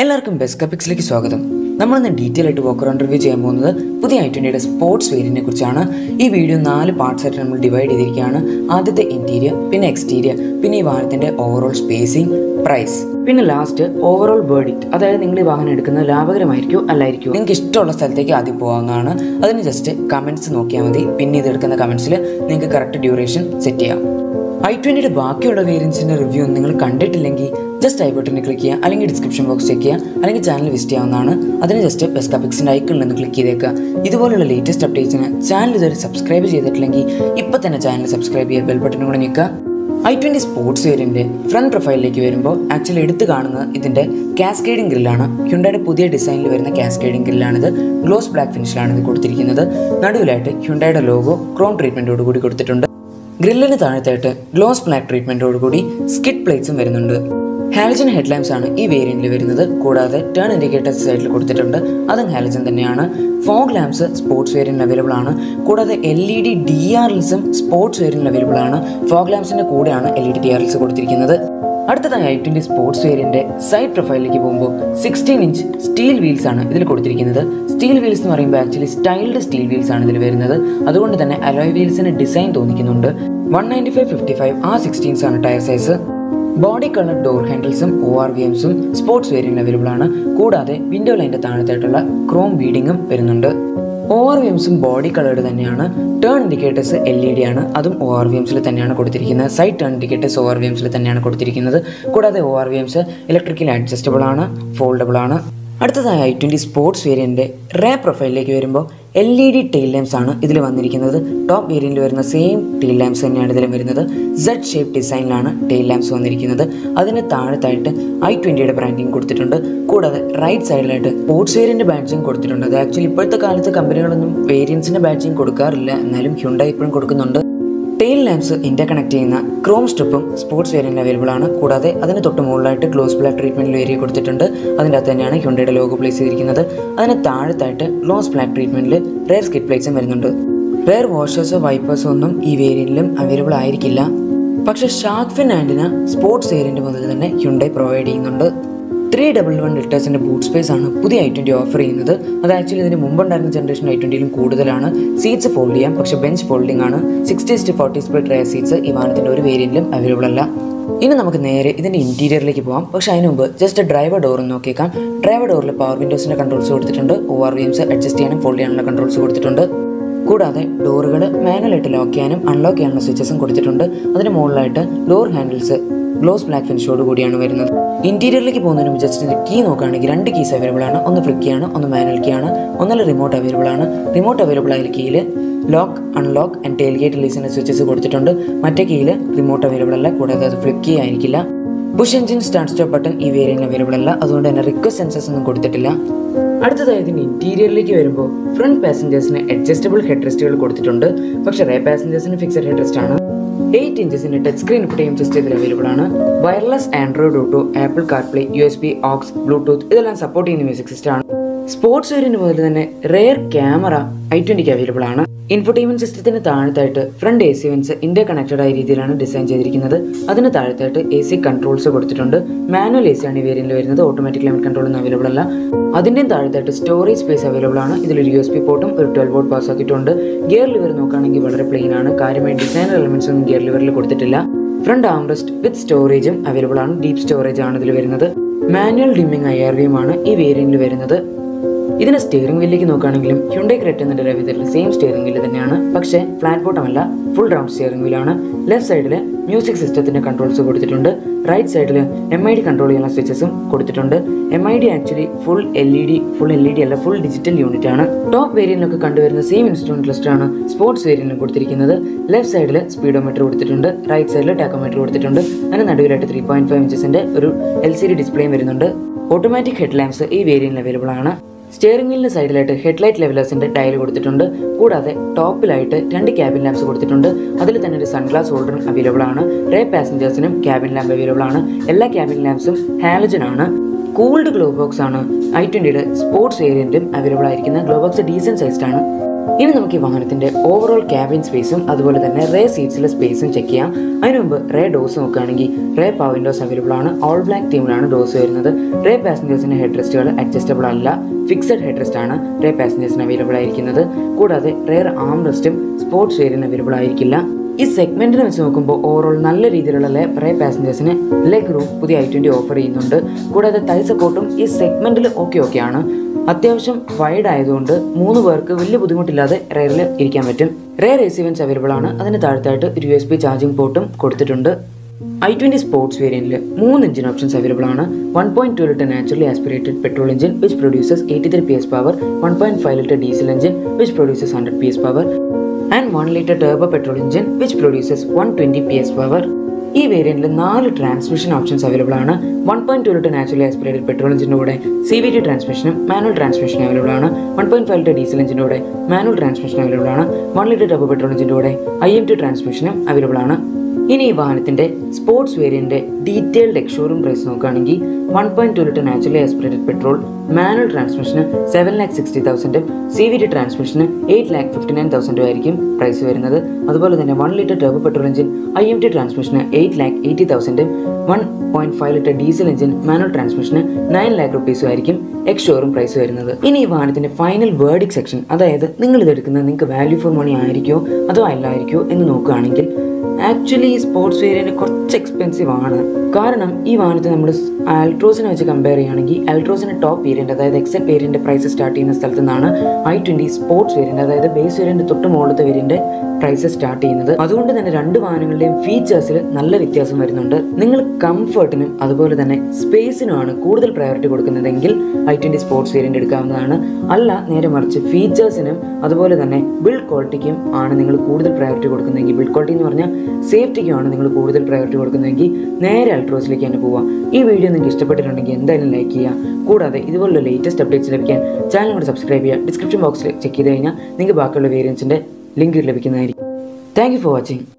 എല്ലാവർക്കും ബെസ്റ്റ് കപ്പിക്സിലേക്ക് സ്വാഗതം നമ്മളിന്ന് ഡീറ്റെയിൽ ആയിട്ട് വോക്ക് അറൗണ്ട് റിവ്യൂ ചെയ്യാൻ പോകുന്നത് പുതിയ ഐ ട്വൻറ്റിയുടെ സ്പോർട്സ് വേരിയനെ കുറിച്ചാണ് ഈ വീഡിയോ നാല് പാർട്സ് ആയിട്ട് നമ്മൾ ഡിവൈഡ് ചെയ്തിരിക്കുകയാണ് ആദ്യത്തെ ഇൻറ്റീരിയർ പിന്നെ എക്സ്റ്റീരിയർ പിന്നെ ഈ വാഹനത്തിൻ്റെ ഓവറോൾ സ്പേസിംഗ് പ്രൈസ് പിന്നെ ലാസ്റ്റ് ഓവറോൾ വേർഡിക്റ്റ് അതായത് നിങ്ങൾ ഈ വാഹനം എടുക്കുന്നത് ലാഭകരമായിരിക്കുമോ അല്ലായിരിക്കുമോ നിങ്ങൾക്ക് ഇഷ്ടമുള്ള സ്ഥലത്തേക്ക് ആദ്യം പോകാവുന്നതാണ് അതിന് ജസ്റ്റ് കമൻറ്റ്സ് നോക്കിയാൽ മതി പിന്നെ ഇത് എടുക്കുന്ന കമൻറ്റ്സിൽ നിങ്ങൾക്ക് കറക്റ്റ് ഡ്യൂറേഷൻ സെറ്റ് ചെയ്യാം ഐ ട്വൻറ്റിയുടെ ബാക്കിയുള്ള വേരിയൻസിൻ്റെ റിവ്യൂ നിങ്ങൾ കണ്ടിട്ടില്ലെങ്കിൽ ജസ്റ്റ് ഐ ബട്ടണിൽ ക്ലിക്ക് ചെയ്യുക അല്ലെങ്കിൽ ഡിസ്ക്രിപ്ഷൻ ബോക്സ് ചെക്ക് ചെയ്യുക അല്ലെങ്കിൽ ചാനൽ വിസിറ്റ് ചെയ്യാവുന്നതാണ് അതിന് ജസ്റ്റ് ബെസ്റ്റ് കപ്പിക്സിൻ്റെ ഐക്കണിൽ നിന്ന് ക്ലിക്ക് ചെയ്തേക്കുക ഇതുപോലുള്ള ലേറ്റസ്റ്റ് അപ്ഡേറ്റ്സിന് ചാനൽ ഇതുവരെ സബ്സ്ക്രൈബ് ചെയ്തിട്ടില്ലെങ്കിൽ ഇപ്പം തന്നെ ചാനൽ സബ്സ്ക്രൈബ് ചെയ്യുക ബെൽ ബട്ടൺ കൂടെ നിൽക്കുക ഐ ട്വൻറ്റി സ്പോർട്സ് വേരിയൻ്റെ ഫ്രണ്ട് പ്രൊഫൈലിലേക്ക് വരുമ്പോൾ ആക്ച്വലി എടുത്തു കാണുന്നത് ഇതിൻ്റെ കാസ്കേഡിംഗ് ഗ്രില്ലാണ് ഹ്യുണ്ടയുടെ പുതിയ ഡിസൈനിൽ വരുന്ന കാസ്കേഡിംഗ് ഗ്രില്ലാണിത് ഗ്ലോസ് ബ്ലാക്ക് ഫിനിഷിലാണ് ഇത് കൊടുത്തിരിക്കുന്നത് നടുവിലായിട്ട് ഹ്യുണ്ടയുടെ ലോഗോ ക്രോം ട്രീറ്റ്മെൻറ്റോട് കൂടി കൊടുത്തിട്ടുണ്ട് ഗ്രില്ലിന് താഴത്തായിട്ട് ഗ്ലോസ് ബ്ലാക്ക് ട്രീറ്റ്മെൻറ്റോടുകൂടി സ്കിഡ് പ്ലേറ്റ്സും വരുന്നുണ്ട് ഹാലജൻ ഹെഡ്ലാമ്പ്സ് ആണ് ഈ വേരിയന്റിൽ വരുന്നത് കൂടാതെ ടേൺ ഇൻഡിക്കേറ്റേഴ്സ് സൈഡിൽ കൊടുത്തിട്ടുണ്ട് അതും ഹാലജൻ തന്നെയാണ് ഫോഗ് ലാംപ്സ് സ്പോർട്സ് വേരിയന്റിൽ അവൈലബിൾ ആണ് കൂടാതെ L E D D R എൽസും സ്പോർട്സ് വേരിയന്റിൽ അവൈലബിൾ ആണ് ഫോഗ് ലാംപ്സിന്റെ കൂടെയാണ് L E D D R Ls കൊടുത്തിരിക്കുന്നത് അടുത്തതായി ഐ ട്വൻറ്റി സ്പോർട്സ് വേരിയൻ്റെ സൈഡ് പ്രൊഫൈലിലേക്ക് പോകുമ്പോൾ സിക്സ്റ്റീൻ ഇഞ്ച് സ്റ്റീൽ വീൽസ് ആണ് ഇതിൽ കൊടുത്തിരിക്കുന്നത് സ്റ്റീൽ വീൽസ് എന്ന് പറയുമ്പോൾ ആക്ച്വലി സ്റ്റൈൽഡ് സ്റ്റീൽ വീൽസ് ആണ് ഇതിൽ വരുന്നത് അതുകൊണ്ട് തന്നെ അലോയ് വീൽസിന് ഡിസൈൻ തോന്നിക്കുന്നുണ്ട് one ninety five fifty five ആ സിക്സ്റ്റീൻസ് ആണ് tyre size body colour door ഹാൻഡിൽസും ഒ ആർ വി എംസും സ്പോർട്സ് വേരിയൻ്റ് അവൈലബിൾ ആണ് കൂടാതെ വിൻഡോ ലൈൻ്റെ താഴത്തായിട്ടുള്ള ക്രോം ബീഡിങ്ങും വരുന്നുണ്ട് ഒ ആർ വി എംസും ബോഡി കളേർഡ് തന്നെയാണ് turn indicators L E D ആണ് അതും ഒ ആർ വി എംസിൽ തന്നെയാണ് കൊടുത്തിരിക്കുന്നത് side turn indicators O R V എംസിൽ തന്നെയാണ് കൊടുത്തിരിക്കുന്നത് കൂടാതെ O R V എംസ് electrically adjustable ആണ് ഫോൾഡബിൾ ആണ് അടുത്തതായി ഐ ട്വൻറ്റി സ്പോർട്സ് വേരിയൻ്റെ റേ പ്രൊഫൈലിലേക്ക് വരുമ്പോൾ L E D tail lamps ആണ് ഇതിൽ വന്നിരിക്കുന്നത് ടോപ്പ് വേരിയൻറ്റിൽ വരുന്ന സെയിം ടെയിൽ ലാംപ്സ് തന്നെയാണ് ഇതിലും വരുന്നത് സെഡ് ഷേപ്പ് ഡിസൈനിലാണ് ടെയിൽ ലാംപ്സ് വന്നിരിക്കുന്നത് അതിന് താഴത്തായിട്ട് ഐ ട്വൻറ്റിയുടെ ബ്രാൻഡിങ് കൊടുത്തിട്ടുണ്ട് കൂടാതെ റൈറ്റ് സൈഡിലായിട്ട് സ്പോർട്സ് വേരിയൻ്റ് ബാഡ്ജിങ് കൊടുത്തിട്ടുണ്ട് അത് ആക്ച്വലി ഇപ്പോഴത്തെ കാലത്ത് കമ്പനികളൊന്നും വേരിയൻസിൻ്റെ ബാഡ്ജിങ് കൊടുക്കാറില്ല എന്നാലും ഹ്യുണ്ടായി ഇപ്പോഴും കൊടുക്കുന്നുണ്ട് ടെയിൽ ലാംപ്സ് ഇന്റർ കണക്ട് ചെയ്യുന്ന ക്രോം സ്ട്രിപ്പും സ്പോർട്സ് വേരിയൻ്റ് അവൈലബിൾ ആണ് കൂടാതെ അതിന് തൊട്ട് മുകളിലായിട്ട് ഗ്ലോസ് ബ്ലാക്ക് ട്രീറ്റ്മെൻറ്റിൽ ഏരിയ കൊടുത്തിട്ടുണ്ട് അതിൻ്റെ അകത്ത് തന്നെയാണ് ഹ്യുണ്ടയുടെ ലോഗോ പ്ലേസ് ചെയ്തിരിക്കുന്നത് അതിന് താഴത്തായിട്ട് ഗ്ലോസ് ബ്ലാക്ക് ട്രീറ്റ്മെൻറ്റിൽ റെയർ സ്കിറ്റ് പ്ലേറ്റ്സും വരുന്നുണ്ട് റെയർ വാഷേഴ്സോ വൈപ്പേഴ്സോ ഒന്നും ഈ വേരിയൻറ്റിലും അവൈലബിൾ ആയിരിക്കില്ല പക്ഷേ shark fin antenna sports variant മുതൽ തന്നെ ഹ്യുണ്ടൈ പ്രൊവൈഡ് ചെയ്യുന്നുണ്ട് ത്രീ ഡബിൾ വൺ ലിറ്റേഴ്സിൻ്റെ ബൂട്ട് സ്പേസ് ആണ് പുതിയ ഐ ട്വൻറ്റി ഓഫർ ചെയ്യുന്നത് അത് ആക്ച്വലി ഇതിന് മുമ്പുണ്ടായിരുന്ന ജനറേഷൻ ഐ ട്വൻറ്റിയിലും കൂടുതലാണ് സീറ്റ്സ് ഫോൾഡ് ചെയ്യാം പക്ഷേ ബെഞ്ച് ഫോൾഡിംഗ് ആണ് sixty to forty split rear seats ഈ വാഹനത്തിൻ്റെ ഒരു വേരിയൻറ്റിലും അവൈലബിൾ അല്ല ഇനി നമുക്ക് നേരെ ഇതിൻ്റെ ഇൻറ്റീരിയറിലേക്ക് പോകാം പക്ഷേ അതിന് മുമ്പ് ജസ്റ്റ് ഡ്രൈവർ ഡോർ നോക്കിയേക്കാം ഡ്രൈവർ ഡോറിൽ പവർ വിൻഡോസിൻ്റെ കൺട്രോൾസ് കൊടുത്തിട്ടുണ്ട് O R V Ms adjust ചെയ്യാനും ഫോൾഡ് ചെയ്യാനുള്ള കൺട്രോൾസ് കൊടുത്തിട്ടുണ്ട് കൂടാതെ ഡോറുകൾ മാനുവലായിട്ട് ലോക്ക് ചെയ്യാനും അൺലോക്ക് ചെയ്യാനുള്ള സ്വിച്ചസും കൊടുത്തിട്ടുണ്ട് അതിന് മുകളിലായിട്ട് ഡോർ ഹാൻഡിൽസ് ഗ്ലോസ് ബ്ലാക്ക് ഫിനിഷോട് കൂടിയാണ് വരുന്നത് ഇന്റീരിയറിലേക്ക് പോകുന്നതിന് മുമ്പ് ജസ്റ്റ് കീ നോക്കുകയാണെങ്കിൽ രണ്ട് കീസ് അവൈലബിൾ ആണ് ഒന്ന് ഫ്ലിക്ക് ആണ് ഒന്ന് മാനുവൽ കീ ആണ് ഒന്നല്ല റിമോട്ട് അവൈലബിൾ ആണ് റിമോട്ട് അവൈലബിൾ ആയ കീയിൽ lock unlock and tailgate റിലീസിൻ്റെ സ്വിച്ചസ് കൊടുത്തിട്ടുണ്ട് മറ്റേ കീയിൽ റിമോട്ട് അവൈലബിൾ അല്ല കൂടാതെ അത് ഫ്ലിക്ക് കീ ആയിരിക്കില്ല push engine start stop button ഈ വേരിയൻറ്റ് അവൈലബിൾ അല്ല അതുകൊണ്ട് തന്നെ റിക്വസ്റ്റ് സെൻസസ് ഒന്നും കൊടുത്തിട്ടില്ല അടുത്തതായി ഇതിൻ്റെ ഇന്റീരിയറിലേക്ക് വരുമ്പോൾ ഫ്രണ്ട് പാസഞ്ചേഴ്സിന് അഡ്ജസ്റ്റബിൾ ഹെഡ് റെസ്റ്റുകൾ കൊടുത്തിട്ടുണ്ട് പക്ഷേ റേ പാസഞ്ചേഴ്സിന് ഫിക്സഡ് ഹെഡ് റെസ്റ്റ് ആണ് എയ്റ്റ് ഇഞ്ചസിന്റെ ടച്ച് സ്ക്രീൻ ഇപ്പോഴും സിസ്റ്റം ഇതിൽ അവൈലബിൾ ആണ് wireless Android auto Apple CarPlay U S B aux Bluetooth ഇതെല്ലാം സപ്പോർട്ട് ചെയ്യുന്ന മ്യൂസിക് സിസ്റ്റം ആണ് സ്പോർട്സ് വേരിയന്റ് മുതൽ തന്നെ റെയർ ക്യാമറ ഐ ട്വന്റിക്ക് അവൈലബിൾ ആണ് ഇൻഫോർടൈൻമെന്റ് സിസ്റ്റത്തിന് താഴത്തായിട്ട് front A C vents interconnected ആയ രീതിയിലാണ് ഡിസൈൻ ചെയ്തിരിക്കുന്നത് അതിന് താഴത്തായിട്ട് എ സി കൺട്രോൾസ് കൊടുത്തിട്ടുണ്ട് മാനുവൽ എ സി ആണ് ഈ വേരിയന്റിൽ വരുന്നത് ഓട്ടോമാറ്റിക് ക്ലൈമറ്റ് കൺട്രോൾ ഒന്നും അവൈലബിൾ അല്ല അതിൻ്റെയും താഴത്തായിട്ട് സ്റ്റോറേജ് സ്പേസ് അവൈലബിൾ ആണ് ഇതിലൊരു യു എസ് പി പോർട്ടും ഒരു ട്വൽവ് വോട്ട് പാസ് ആക്കിയിട്ടുണ്ട് ഗിയർ ലിവർ നോക്കുകയാണെങ്കിൽ വളരെ പ്ലെയിൻ ആണ് കാര്യമായി ഡിസൈനർ എലമെന്റ്സ് ഒന്നും ഗിയർ ലിവറിൽ കൊടുത്തിട്ടില്ല ഫ്രണ്ട് ആംറസ്റ്റ് വിത്ത് സ്റ്റോറേജും അവൈലബിൾ ആണ് ഡീപ് സ്റ്റോറേജ് ആണ് ഇതിൽ വരുന്നത് മാനുവൽ ഡിമ്മിങ് ഐ ആർ വിയും ആണ് ഈ വേരിയന്റിൽ വരുന്നത് ഇതിന് സ്റ്റിയറിംഗ് വീലിലേക്ക് നോക്കുകയാണെങ്കിലും ഹ്യുണ്ടൈ ക്രെറ്റന്നിന്റെ രവിതരിൽ സെയിം സ്റ്റിയറിംഗ് വീല് തന്നെയാണ് പക്ഷേ ഫ്ലാറ്റ് ബോട്ടം അല്ല ഫുൾ റൗണ്ട് സ്റ്റിയറിംഗ് വീലാണ് ലെഫ്റ്റ് സൈഡിൽ മ്യൂസിക് സിസ്റ്റത്തിന്റെ കൺട്രോൾസ് കൊടുത്തിട്ടുണ്ട് റൈറ്റ് സൈഡിൽ എം ഐ ഡി കൺട്രോൾ ചെയ്യുന്ന സ്വിച്ചസും കൊടുത്തിട്ടുണ്ട് M I D actually full L E D full L E D അല്ല ഫുൾ ഡിജിറ്റൽ യൂണിറ്റ് ആണ് ടോപ്പ് വേരിയന്റിലൊക്കെ കണ്ടുവരുന്ന സെയിം ഇൻസ്ട്രുമെന്റ് ലിസ്റ്റ് ആണ് സ്പോർട്സ് വേരിയന്റിൽ കൊടുത്തിരിക്കുന്നത് ലെഫ്റ്റ് സൈഡിൽ സ്പീഡോമീറ്റർ കൊടുത്തിട്ടുണ്ട് റൈറ്റ് സൈഡിൽ ടാക്കോമീറ്റർ കൊടുത്തിട്ടുണ്ട് അതിന് നടുവിലായിട്ട് ത്രീ പോയിന്റ് ഫൈവ് ഇഞ്ചസിന്റെ ഒരു എൽ സി ഡി ഡിസ്പ്ലേയും വരുന്നുണ്ട് ഓട്ടോമാറ്റിക് ഹെഡ് ലാംപ്സ് ഈ വേരിയന്റിൽ അവൈലബിൾ ആണ് സ്റ്റിയറിംഗ് വീലിന് സൈഡിലായിട്ട് ഹെഡ്ലൈറ്റ് ലെവലേഴ്സിന്റെ ടൈൽ കൊടുത്തിട്ടുണ്ട് കൂടാതെ ടോപ്പിലായിട്ട് രണ്ട് ക്യാബിൻ ലാംപ്സ് കൊടുത്തിട്ടുണ്ട് അതിൽ തന്നെ ഒരു സൺഗ്ലാസ് ഹോൾഡറും അവൈലബിൾ ആണ് റേ പാസഞ്ചേഴ്സിനും ക്യാബിൻ ലാമ്പ് അവൈലബിൾ ആണ് എല്ലാ ക്യാബിൻ ലാംപ്സും ഹാലജൻ ആണ് കൂൾഡ് ഗ്ലോ ബോക്സ് ആണ് ഐ ട്വന്റിയുടെ സ്പോർട്സ് വേരിയന്റും അവൈലബിൾ ആയിരിക്കുന്ന ഗ്ലോ ബോക്സ് ഡീസൻറ്റ് സൈസ്ഡ് ആണ് ഇനി നമുക്ക് ഈ വാഹനത്തിന്റെ ഓവറോൾ ക്യാബിൻ സ്പേസും അതുപോലെ തന്നെ റേ സീറ്റ്സിലെ സ്പേസും ചെക്ക് ചെയ്യാം അതിനു മുമ്പ് റേ ഡോസ് നോക്കുകയാണെങ്കിൽ റേ പവർ വിൻഡോസ് അവൈലബിൾ ആണ് ഓൾ ബ്ലാക്ക് തീമിലാണ് ഡോസ് വരുന്നത് റേ പാസഞ്ചേഴ്സിന്റെ ഹെഡ് റെസ്റ്റുകൾ അഡ്ജസ്റ്റബിൾ അല്ല ഫിക്സഡ് ഹെഡ് റെസ്റ്റ് ആണ് റേ പാസഞ്ചേഴ്സിന് അവൈലബിൾ ആയിരിക്കുന്നത് കൂടാതെ റേർ ആം റെസ്റ്റും സ്പോർട്സ് വേരിയന്റ് അവൈലബിൾ ആയിരിക്കില്ല ഈ സെഗ്മെന്റിനെ വെച്ച് നോക്കുമ്പോൾ ഓവറോൾ നല്ല രീതിയിലുള്ള റേ പാസഞ്ചേഴ്സിന് ലെഗ് റൂം പുതിയ ഐ ട്വന്റി ഓഫർ ചെയ്യുന്നുണ്ട് കൂടാതെ തൈ സപ്പോർട്ടും ഈ സെഗ്മെന്റിൽ ഓക്കെ ഓക്കെ ആണ് അത്യാവശ്യം വൈഡ് ആയതുകൊണ്ട് മൂന്ന് പേർക്ക് വലിയ ബുദ്ധിമുട്ടില്ലാതെ റെയറിൽ ഇരിക്കാൻ പറ്റും റെയർ റെസിവൻസ് അവൈലബിൾ ആണ് അതിന് താഴത്തായിട്ട് ഒരു യു എസ് ബി ചാർജിംഗ് പോർട്ടും കൊടുത്തിട്ടുണ്ട് ഐ ട്വന്റി സ്പോർട്സ് വേരിയന്റിൽ മൂന്ന് എഞ്ചിൻ ഓപ്ഷൻസ് അവൈലബിൾ ആണ് one point two litre naturally aspirated petrol engine which produces eighty three P S power one point five litre diesel engine which produces hundred P S power and one litre turbo petrol engine which produces one twenty P S power ഈ വേരിയന്റിൽ നാല് transmission options available ആണ് one point two litre naturally aspirated petrol എഞ്ചിൻ്റെ കൂടെ C V T ട്രാൻസ്മിഷനും manual ട്രാൻസ്മിഷനും available ആണ് one point five litre diesel എഞ്ചിൻ്റെ കൂടെ മാനുവൽ ട്രാൻസ്മിഷൻ അവൈലബിൾ ആണ് വൺ ലിറ്റർ ടർബോ പെട്രോൾ എഞ്ചിൻ്റെ കൂടെ ഐ എം ടി ട്രാൻസ്മിഷനും അവൈലബിൾ ആണ് ഇനി ഈ വാഹനത്തിന്റെ sports variant detailed ex showroom price നോക്കുകയാണെങ്കിൽ one point two litre naturally aspirated petrol manual ട്രാൻസ്മിഷന് സെവൻ ലാക്ക് സിക്സ്റ്റി തൗസൻഡും സി വി ടി ട്രാൻസ്മിഷന് എയ്റ്റ് ലാക്ക് ഫിഫ്റ്റി നയൻ തൗസൻഡും ആയിരിക്കും പ്രൈസ് വരുന്നത് അതുപോലെ തന്നെ one litre turbo petrol engine I M T ട്രാൻസ്മിഷന് എയ്റ്റ് ലാക്ക് എയ്റ്റി തൗസൻഡും one point five litre diesel engine manual ട്രാൻസ്മിഷന് നയൻ ലാക്ക് റുപ്പീസും ആയിരിക്കും എക്സ് ഷോറും പ്രൈസ് വരുന്നത് ഇനി ഈ വാഹനത്തിന്റെ ഫൈനൽ വേർഡിക് സെക്ഷൻ അതായത് നിങ്ങൾ ഇത് എടുക്കുന്നത് നിങ്ങൾക്ക് വാല്യൂ ഫോർ മണി ആയിരിക്കോ അതോ അല്ലായിരിക്കോ എന്ന് നോക്കുകയാണെങ്കിൽ ആക്ച്വലി ഈ സ്പോർട്സ് വേരിയന്റ് കുറച്ച് എക്സ്പെൻസീവ് ആണ് കാരണം ഈ വാഹനത്തെ നമ്മൾ അൾട്രോസിനെ വെച്ച് കമ്പയർ ചെയ്യുകയാണെങ്കിൽ അൾട്രോസിന്റെ ടോപ്പ് വേരിയന്റ് അതായത് എക്സെറ്റ് വേരിയന്റ് പ്രൈസ് സ്റ്റാർട്ട് ചെയ്യുന്ന സ്ഥലത്ത് നിന്നാണ് ഐ ട്വന്റി സ്പോർട്സ് വേരിയന്റ് അതായത് ബേസ് വേരിയന്റ് തൊട്ട് മുകളിലത്തെ വേരിയന്റ് പ്രൈസ് സ്റ്റാർട്ട് ചെയ്യുന്നത് അതുകൊണ്ട് തന്നെ രണ്ട് വാഹനങ്ങളുടെയും ഫീച്ചേഴ്സിൽ നല്ല വ്യത്യാസം വരുന്നുണ്ട് നിങ്ങൾ കംഫർട്ടിനും അതുപോലെ തന്നെ സ്പേസിനുമാണ് കൂടുതൽ പ്രയോറിറ്റി കൊടുക്കുന്നതെങ്കിൽ ഐ ട്വന്റി സ്പോർട്സ് വേരിയന്റ് എടുക്കാവുന്നതാണ് അല്ല നേരെ മറിച്ച് ഫീച്ചേഴ്സിനും അതുപോലെ തന്നെ ബിൽഡ് ക്വാളിറ്റിക്കും ആണ് നിങ്ങൾ കൂടുതൽ പ്രയോറിറ്റി കൊടുക്കുന്നതെങ്കിൽ ബിൽഡ് ക്വാളിറ്റി എന്ന് പറഞ്ഞാൽ സേഫ്റ്റിക്കുമാണ് നിങ്ങൾ കൂടുതൽ പ്രയോറിറ്റി കൊടുക്കുന്നതെങ്കിൽ നേരെ അൾട്രോസിലേക്ക് തന്നെ പോവാം ഈ വീഡിയോ നിങ്ങൾക്ക് ഇഷ്ടപ്പെട്ടിട്ടുണ്ടെങ്കിൽ എന്തായാലും ലൈക്ക് ചെയ്യുക കൂടാതെ ഇതുപോലുള്ള ലേറ്റസ്റ്റ് അപ്ഡേറ്റ്സ് ലഭിക്കാൻ ചാനൽ കൂടെ സബ്സ്ക്രൈബ് ചെയ്യുക ഡിസ്ക്രിപ്ഷൻ ബോക്സിൽ ചെക്ക് ചെയ്ത് കഴിഞ്ഞാൽ നിങ്ങൾക്ക് ബാക്കിയുള്ള വേരിയൻസിൻ്റെ ലിങ്ക് ലഭിക്കുന്നതായിരിക്കും താങ്ക് യു ഫോർ വാച്ചിങ്